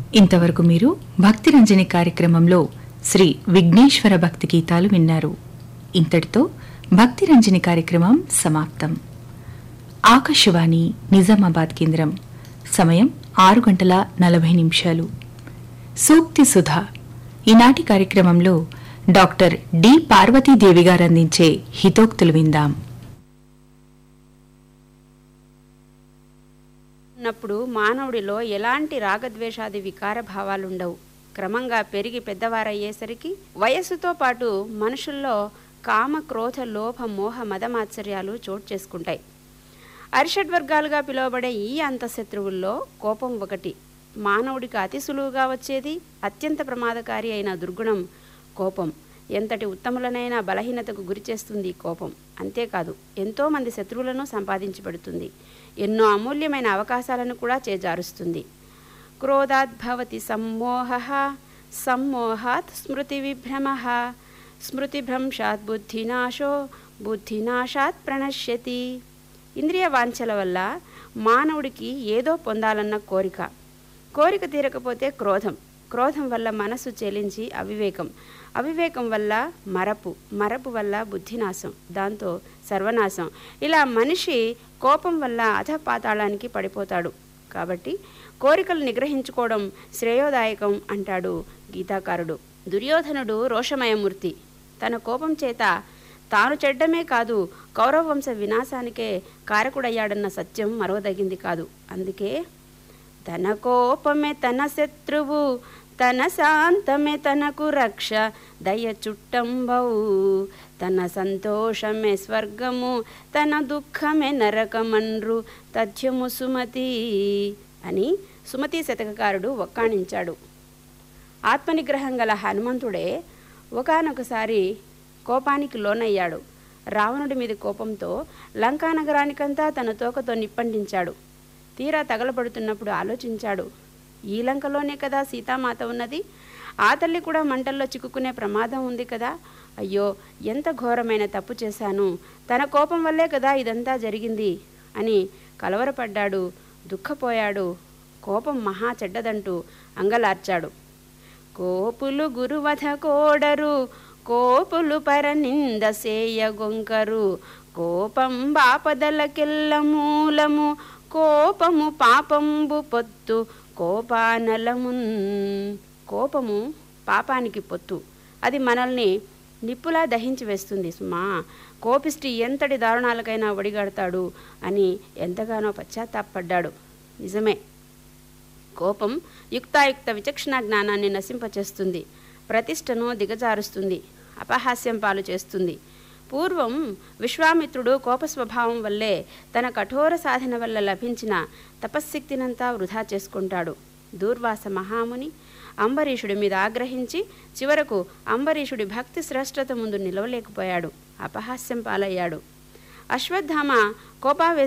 ఇంతవరకు మీరు భక్తి రంజని కార్యక్రమంలో శ్రీ విఘ్నేశ్వర భక్తి గీతాలు విన్నారు ఇంతటితో భక్తి రంజని కార్యక్రమం సమాప్తం ఆకాశవాణి నిజామాబాద్ కేంద్రం సమయం ఆరు గంటల నలభై నిమిషాలు సూక్తి సుధా ఈనాటి కార్యక్రమంలో డాక్టర్ డి పార్వతీదేవి గారు అందించే హితోక్తులు విందాం ఉన్నప్పుడు మానవుడిలో ఎలాంటి రాగద్వేషాది వికార భావాలుండవు క్రమంగా పెరిగి పెద్దవారయ్యేసరికి వయస్సుతో పాటు మనుషుల్లో కామ క్రోధ లోభ మోహ మదమాత్సర్యాలు చోటు చేసుకుంటాయి అరిషడ్వర్గాలుగా పిలువబడే ఈ అంతఃశత్రువుల్లో కోపం ఒకటి మానవుడికి అతి సులువుగా వచ్చేది అత్యంత ప్రమాదకారి అయిన దుర్గుణం కోపం ఎంతటి ఉత్తములనైనా బలహీనతకు గురి చేస్తుంది ఈ కోపం అంతేకాదు ఎంతోమంది శత్రువులను సంపాదించి పెడుతుంది ఎన్నో అమూల్యమైన అవకాశాలను కూడా చేజారుస్తుంది క్రోధాత్ భవతి సమ్మోహ సమ్మోహాత్ స్మృతి విభ్రమ స్మృతిభ్రంశాత్ బుద్ధినాశో బుద్ధినాశాత్ ప్రణశ్యతి ఇంద్రియ వాంఛల వల్ల మానవుడికి ఏదో పొందాలన్న కోరిక కోరిక తీరకపోతే క్రోధం క్రోధం వల్ల మనసు చెలించి అవివేకం అవివేకం వల్ల మరపు మరపు వల్ల బుద్ధినాశం దాంతో సర్వనాశం ఇలా మనిషి కోపం వల్ల అధపాతాళానికి పడిపోతాడు కాబట్టి కోరికలు నిగ్రహించుకోవడం శ్రేయోదాయకం అంటాడు గీతాకారుడు దుర్యోధనుడు రోషమయమూర్తి తన కోపం చేత తాను చెడ్డమే కాదు కౌరవవంశ వినాశానికే కారకుడయ్యాడన్న సత్యం మరవదగింది కాదు అందుకే తన కోపమే తన శత్రువు తన శాంతమే తనకు రక్ష దయ చుట్టంబవు తన సంతోషమే స్వర్గము తన దుఃఖమే నరకమన్రు తథ్యము సుమతి అని సుమతి శతకకారుడు ఒక్కాణించాడు ఆత్మనిగ్రహం గల హనుమంతుడే ఒకనొకసారి కోపానికి లోనయ్యాడు రావణుడి మీద కోపంతో లంకా నగరానికంతా తన తోకతో నిప్పండించాడు తీరా తగలబడుతున్నప్పుడు ఆలోచించాడు ఈ లంకలోనే కదా సీతామాత ఉన్నది ఆ తల్లి కూడా మంటల్లో చిక్కుకునే ప్రమాదం ఉంది కదా అయ్యో ఎంత ఘోరమైన తప్పు చేశాను తన కోపం వల్లే కదా ఇదంతా జరిగింది అని కలవరపడ్డాడు దుఃఖపోయాడు కోపం మహా చెడ్డదంటూ అంగలార్చాడు కోపులు గురువధ కోడరు కోపులు పరనింద సేయగొంకరు కోపం బాపదలకెల్ల మూలము కోపము పాపంబు పొత్తు కోపానలమున్ కోపము పాపానికి పొత్తు అది మనల్ని నిప్పులా దహించి వేస్తుంది సుమా కోపిష్టి ఎంతటి దారుణాలకైనా ఒడిగడతాడు అని ఎంతగానో పశ్చాత్తాపడ్డాడు నిజమే కోపం యుక్తాయుక్త విచక్షణ జ్ఞానాన్ని నశింపచేస్తుంది ప్రతిష్టను దిగజారుస్తుంది అపహాస్యం పాలు చేస్తుంది పూర్వం విశ్వామిత్రుడు కోప స్వభావం వల్లే తన కఠోర సాధన వల్ల లభించిన తపశ్శక్తినంతా వృధా చేసుకుంటాడు దూర్వాస మహాముని అంబరీషుడి మీద ఆగ్రహించి చివరకు అంబరీషుడి భక్తి శ్రేష్టత ముందు నిలవలేకపోయాడు అపహాస్యం పాలయ్యాడు అశ్వత్థామ కోపావేశ